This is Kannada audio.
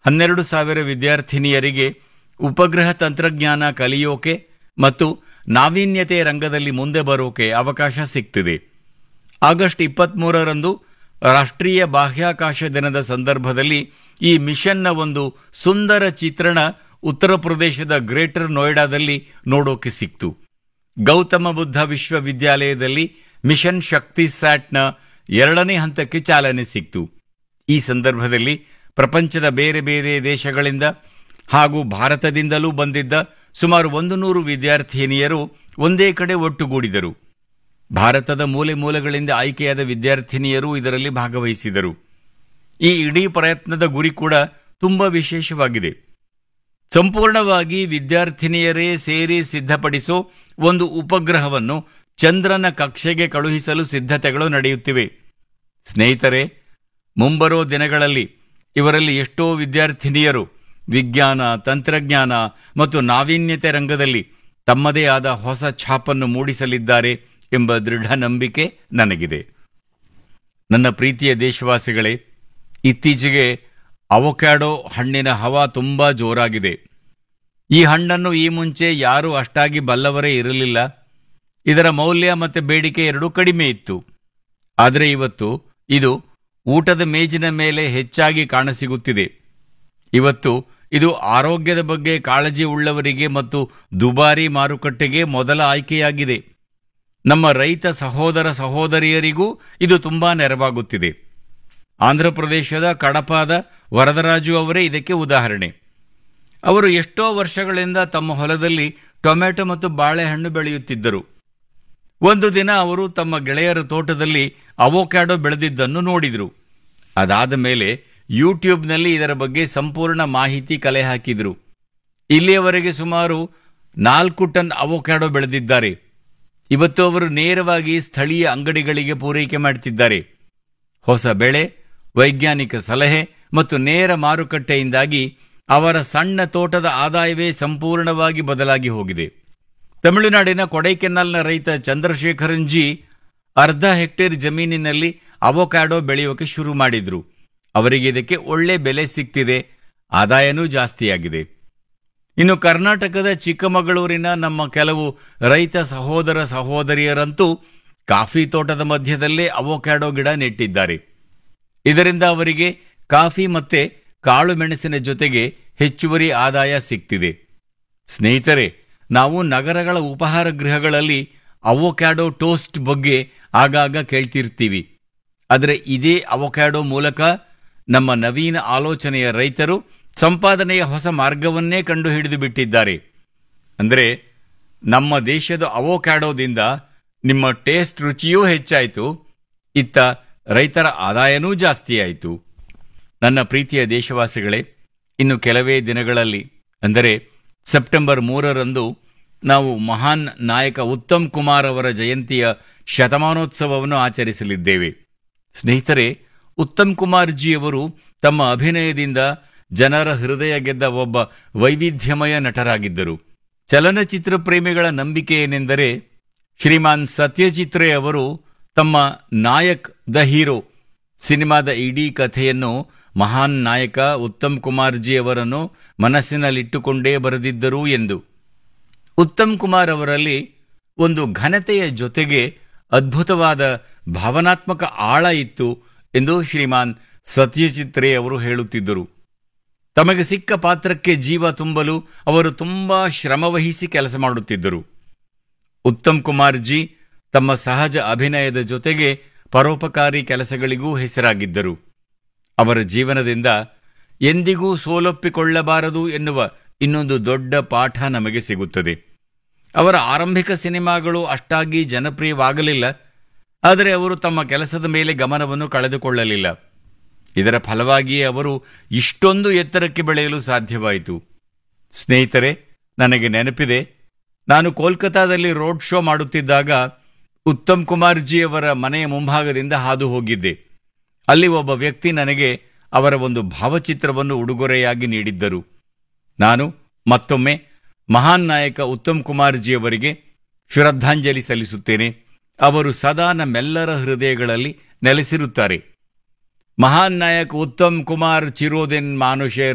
ಹನ್ನೆರಡು ಸಾವಿರ ವಿದ್ಯಾರ್ಥಿನಿಯರಿಗೆ ಉಪಗ್ರಹ ತಂತ್ರಜ್ಞಾನ ಕಲಿಯೋಕೆ ಮತ್ತು ನಾವೀನ್ಯತೆ ರಂಗದಲ್ಲಿ ಮುಂದೆ ಬರೋಕೆ ಅವಕಾಶ ಸಿಗ್ತಿದೆ ಆಗಸ್ಟ್ ಇಪ್ಪತ್ತ್ಮೂರರಂದು ರಾಷ್ಟ್ರೀಯ ಬಾಹ್ಯಾಕಾಶ ದಿನದ ಸಂದರ್ಭದಲ್ಲಿ ಈ ಮಿಷನ್ನ ಒಂದು ಸುಂದರ ಚಿತ್ರಣ ಉತ್ತರ ಪ್ರದೇಶದ ಗ್ರೇಟರ್ ನೋಯ್ಡಾದಲ್ಲಿ ನೋಡೋಕೆ ಸಿಕ್ತು ಗೌತಮ ಬುದ್ಧ ವಿಶ್ವವಿದ್ಯಾಲಯದಲ್ಲಿ ಮಿಷನ್ ಶಕ್ತಿ ಸ್ಯಾಟ್ನ ಎರಡನೇ ಹಂತಕ್ಕೆ ಚಾಲನೆ ಸಿಕ್ತು ಈ ಸಂದರ್ಭದಲ್ಲಿ ಪ್ರಪಂಚದ ಬೇರೆ ಬೇರೆ ದೇಶಗಳಿಂದ ಹಾಗೂ ಭಾರತದಿಂದಲೂ ಬಂದಿದ್ದ ಸುಮಾರು ಒಂದು ನೂರು ವಿದ್ಯಾರ್ಥಿನಿಯರು ಒಂದೇ ಕಡೆ ಒಟ್ಟುಗೂಡಿದರು ಭಾರತದ ಮೂಲೆ ಮೂಲೆಗಳಿಂದ ಆಯ್ಕೆಯಾದ ವಿದ್ಯಾರ್ಥಿನಿಯರು ಇದರಲ್ಲಿ ಭಾಗವಹಿಸಿದರು ಈ ಇಡೀ ಪ್ರಯತ್ನದ ಗುರಿ ಕೂಡ ತುಂಬ ವಿಶೇಷವಾಗಿದೆ ಸಂಪೂರ್ಣವಾಗಿ ವಿದ್ಯಾರ್ಥಿನಿಯರೇ ಸೇರಿ ಸಿದ್ಧಪಡಿಸೋ ಒಂದು ಉಪಗ್ರಹವನ್ನು ಚಂದ್ರನ ಕಕ್ಷೆಗೆ ಕಳುಹಿಸಲು ಸಿದ್ಧತೆಗಳು ನಡೆಯುತ್ತಿವೆ ಸ್ನೇಹಿತರೆ ಮುಂಬರೋ ದಿನಗಳಲ್ಲಿ ಇವರಲ್ಲಿ ಎಷ್ಟೋ ವಿದ್ಯಾರ್ಥಿನಿಯರು ವಿಜ್ಞಾನ ತಂತ್ರಜ್ಞಾನ ಮತ್ತು ನಾವೀನ್ಯತೆ ರಂಗದಲ್ಲಿ ತಮ್ಮದೇ ಆದ ಹೊಸ ಛಾಪನ್ನು ಮೂಡಿಸಲಿದ್ದಾರೆ ಎಂಬ ದೃಢ ನಂಬಿಕೆ ನನಗಿದೆ ನನ್ನ ಪ್ರೀತಿಯ ದೇಶವಾಸಿಗಳೇ ಇತ್ತೀಚೆಗೆ ಅವಕ್ಯಾಡೋ ಹಣ್ಣಿನ ಹವಾ ತುಂಬಾ ಜೋರಾಗಿದೆ ಈ ಹಣ್ಣನ್ನು ಈ ಮುಂಚೆ ಯಾರೂ ಅಷ್ಟಾಗಿ ಬಲ್ಲವರೇ ಇರಲಿಲ್ಲ ಇದರ ಮೌಲ್ಯ ಮತ್ತು ಬೇಡಿಕೆ ಎರಡೂ ಕಡಿಮೆ ಇತ್ತು ಆದರೆ ಇವತ್ತು ಇದು ಊಟದ ಮೇಜಿನ ಮೇಲೆ ಹೆಚ್ಚಾಗಿ ಕಾಣಸಿಗುತ್ತಿದೆ ಇವತ್ತು ಇದು ಆರೋಗ್ಯದ ಬಗ್ಗೆ ಕಾಳಜಿ ಉಳ್ಳವರಿಗೆ ಮತ್ತು ದುಬಾರಿ ಮಾರುಕಟ್ಟೆಗೆ ಮೊದಲ ಆಯ್ಕೆಯಾಗಿದೆ ನಮ್ಮ ರೈತ ಸಹೋದರ ಸಹೋದರಿಯರಿಗೂ ಇದು ತುಂಬಾ ನೆರವಾಗುತ್ತಿದೆ ಆಂಧ್ರಪ್ರದೇಶದ ಕಡಪಾದ ವರದರಾಜು ಅವರೇ ಇದಕ್ಕೆ ಉದಾಹರಣೆ ಅವರು ಎಷ್ಟೋ ವರ್ಷಗಳಿಂದ ತಮ್ಮ ಹೊಲದಲ್ಲಿ ಟೊಮೆಟೊ ಮತ್ತು ಬಾಳೆಹಣ್ಣು ಬೆಳೆಯುತ್ತಿದ್ದರು ಒಂದು ದಿನ ಅವರು ತಮ್ಮ ಗೆಳೆಯರ ತೋಟದಲ್ಲಿ ಅವೋಕ್ಯಾಡೋ ಬೆಳೆದಿದ್ದನ್ನು ನೋಡಿದರು ಅದಾದ ಮೇಲೆ ಯೂಟ್ಯೂಬ್ನಲ್ಲಿ ಇದರ ಬಗ್ಗೆ ಸಂಪೂರ್ಣ ಮಾಹಿತಿ ಕಲೆ ಹಾಕಿದರು ಇಲ್ಲಿಯವರೆಗೆ ಸುಮಾರು ನಾಲ್ಕು ಟನ್ ಅವೋಕ್ಯಾಡೋ ಬೆಳೆದಿದ್ದಾರೆ ಇವತ್ತು ಅವರು ನೇರವಾಗಿ ಸ್ಥಳೀಯ ಅಂಗಡಿಗಳಿಗೆ ಪೂರೈಕೆ ಮಾಡುತ್ತಿದ್ದಾರೆ ಹೊಸ ಬೆಳೆ ವೈಜ್ಞಾನಿಕ ಸಲಹೆ ಮತ್ತು ನೇರ ಮಾರುಕಟ್ಟೆಯಿಂದಾಗಿ ಅವರ ಸಣ್ಣ ತೋಟದ ಆದಾಯವೇ ಸಂಪೂರ್ಣವಾಗಿ ಬದಲಾಗಿ ಹೋಗಿದೆ ತಮಿಳುನಾಡಿನ ಕೊಡೈಕೆನಾಲ್ನ ರೈತ ಚಂದ್ರಶೇಖರನ್ ಜಿ ಅರ್ಧ ಹೆಕ್ಟೇರ್ ಜಮೀನಿನಲ್ಲಿ ಅವೊಕ್ಯಾಡೋ ಬೆಳೆಯೋಕೆ ಶುರು ಮಾಡಿದ್ರು ಅವರಿಗೆ ಇದಕ್ಕೆ ಒಳ್ಳೆ ಬೆಲೆ ಸಿಗ್ತಿದೆ ಆದಾಯನೂ ಜಾಸ್ತಿಯಾಗಿದೆ ಇನ್ನು ಕರ್ನಾಟಕದ ಚಿಕ್ಕಮಗಳೂರಿನ ನಮ್ಮ ಕೆಲವು ರೈತ ಸಹೋದರ ಸಹೋದರಿಯರಂತೂ ಕಾಫಿ ತೋಟದ ಮಧ್ಯದಲ್ಲೇ ಅವೊಕ್ಯಾಡೋ ಗಿಡ ನೆಟ್ಟಿದ್ದಾರೆ ಇದರಿಂದ ಅವರಿಗೆ ಕಾಫಿ ಮತ್ತೆ ಕಾಳು ಮೆಣಸಿನ ಜೊತೆಗೆ ಹೆಚ್ಚುವರಿ ಆದಾಯ ಸಿಗ್ತಿದೆ ಸ್ನೇಹಿತರೆ ನಾವು ನಗರಗಳ ಉಪಹಾರ ಗೃಹಗಳಲ್ಲಿ ಅವೊಕ್ಯಾಡೋ ಟೋಸ್ಟ್ ಬಗ್ಗೆ ಆಗಾಗ ಕೇಳ್ತಿರ್ತೀವಿ ಆದರೆ ಇದೇ ಅವೊಕ್ಯಾಡೋ ಮೂಲಕ ನಮ್ಮ ನವೀನ ಆಲೋಚನೆಯ ರೈತರು ಸಂಪಾದನೆಯ ಹೊಸ ಮಾರ್ಗವನ್ನೇ ಕಂಡು ಹಿಡಿದು ಬಿಟ್ಟಿದ್ದಾರೆ ಅಂದರೆ ನಮ್ಮ ದೇಶದ ಅವೊಕ್ಯಾಡೋದಿಂದ ನಿಮ್ಮ ಟೇಸ್ಟ್ ರುಚಿಯೂ ಹೆಚ್ಚಾಯಿತು ಇತ್ತ ರೈತರ ಆದಾಯನೂ ಜಾಸ್ತಿಯಾಯಿತು ನನ್ನ ಪ್ರೀತಿಯ ದೇಶವಾಸಿಗಳೇ ಇನ್ನು ಕೆಲವೇ ದಿನಗಳಲ್ಲಿ ಅಂದರೆ ಸೆಪ್ಟೆಂಬರ್ ಮೂರರಂದು ನಾವು ಮಹಾನ್ ನಾಯಕ ಉತ್ತಮ್ ಕುಮಾರ್ ಅವರ ಜಯಂತಿಯ ಶತಮಾನೋತ್ಸವವನ್ನು ಆಚರಿಸಲಿದ್ದೇವೆ ಸ್ನೇಹಿತರೆ ಉತ್ತಮ್ ಕುಮಾರ್ ಜಿ ಅವರು ತಮ್ಮ ಅಭಿನಯದಿಂದ ಜನರ ಹೃದಯ ಗೆದ್ದ ಒಬ್ಬ ವೈವಿಧ್ಯಮಯ ನಟರಾಗಿದ್ದರು ಚಲನಚಿತ್ರ ಪ್ರೇಮಿಗಳ ನಂಬಿಕೆ ಏನೆಂದರೆ ಶ್ರೀಮಾನ್ ಸತ್ಯಜಿತ್ರೆ ಅವರು ತಮ್ಮ ನಾಯಕ್ ದ ಹೀರೋ ಸಿನಿಮಾದ ಇಡೀ ಕಥೆಯನ್ನು ಮಹಾನ್ ನಾಯಕ ಉತ್ತಮ್ ಕುಮಾರ್ ಜಿ ಅವರನ್ನು ಮನಸ್ಸಿನಲ್ಲಿಟ್ಟುಕೊಂಡೇ ಬರೆದಿದ್ದರು ಎಂದು ಉತ್ತಮ್ ಕುಮಾರ್ ಅವರಲ್ಲಿ ಒಂದು ಘನತೆಯ ಜೊತೆಗೆ ಅದ್ಭುತವಾದ ಭಾವನಾತ್ಮಕ ಆಳ ಇತ್ತು ಎಂದು ಶ್ರೀಮಾನ್ ಸತ್ಯಜಿತ್ರೆ ಅವರು ಹೇಳುತ್ತಿದ್ದರು ತಮಗೆ ಸಿಕ್ಕ ಪಾತ್ರಕ್ಕೆ ಜೀವ ತುಂಬಲು ಅವರು ತುಂಬಾ ಶ್ರಮವಹಿಸಿ ಕೆಲಸ ಮಾಡುತ್ತಿದ್ದರು ಉತ್ತಮ್ ಕುಮಾರ್ ಜಿ ತಮ್ಮ ಸಹಜ ಅಭಿನಯದ ಜೊತೆಗೆ ಪರೋಪಕಾರಿ ಕೆಲಸಗಳಿಗೂ ಹೆಸರಾಗಿದ್ದರು ಅವರ ಜೀವನದಿಂದ ಎಂದಿಗೂ ಸೋಲೊಪ್ಪಿಕೊಳ್ಳಬಾರದು ಎನ್ನುವ ಇನ್ನೊಂದು ದೊಡ್ಡ ಪಾಠ ನಮಗೆ ಸಿಗುತ್ತದೆ ಅವರ ಆರಂಭಿಕ ಸಿನಿಮಾಗಳು ಅಷ್ಟಾಗಿ ಜನಪ್ರಿಯವಾಗಲಿಲ್ಲ ಆದರೆ ಅವರು ತಮ್ಮ ಕೆಲಸದ ಮೇಲೆ ಗಮನವನ್ನು ಕಳೆದುಕೊಳ್ಳಲಿಲ್ಲ ಇದರ ಫಲವಾಗಿಯೇ ಅವರು ಇಷ್ಟೊಂದು ಎತ್ತರಕ್ಕೆ ಬೆಳೆಯಲು ಸಾಧ್ಯವಾಯಿತು ಸ್ನೇಹಿತರೆ ನನಗೆ ನೆನಪಿದೆ ನಾನು ಕೋಲ್ಕತಾದಲ್ಲಿ ರೋಡ್ ಶೋ ಮಾಡುತ್ತಿದ್ದಾಗ ಉತ್ತಮ್ ಕುಮಾರ್ ಜಿ ಅವರ ಮನೆಯ ಮುಂಭಾಗದಿಂದ ಹಾದು ಹೋಗಿದ್ದೆ ಅಲ್ಲಿ ಒಬ್ಬ ವ್ಯಕ್ತಿ ನನಗೆ ಅವರ ಒಂದು ಭಾವಚಿತ್ರವನ್ನು ಉಡುಗೊರೆಯಾಗಿ ನೀಡಿದ್ದರು ನಾನು ಮತ್ತೊಮ್ಮೆ ಮಹಾನ್ ನಾಯಕ ಉತ್ತಮ್ ಕುಮಾರ್ ಜಿ ಅವರಿಗೆ ಶ್ರದ್ಧಾಂಜಲಿ ಸಲ್ಲಿಸುತ್ತೇನೆ ಅವರು ಸದಾ ನಮ್ಮೆಲ್ಲರ ಹೃದಯಗಳಲ್ಲಿ ನೆಲೆಸಿರುತ್ತಾರೆ ಮಹಾನ್ ನಾಯಕ್ ಉತ್ತಮ್ ಕುಮಾರ್ ಚಿರೋದಿನ್ ಮಾನುಷೇರ್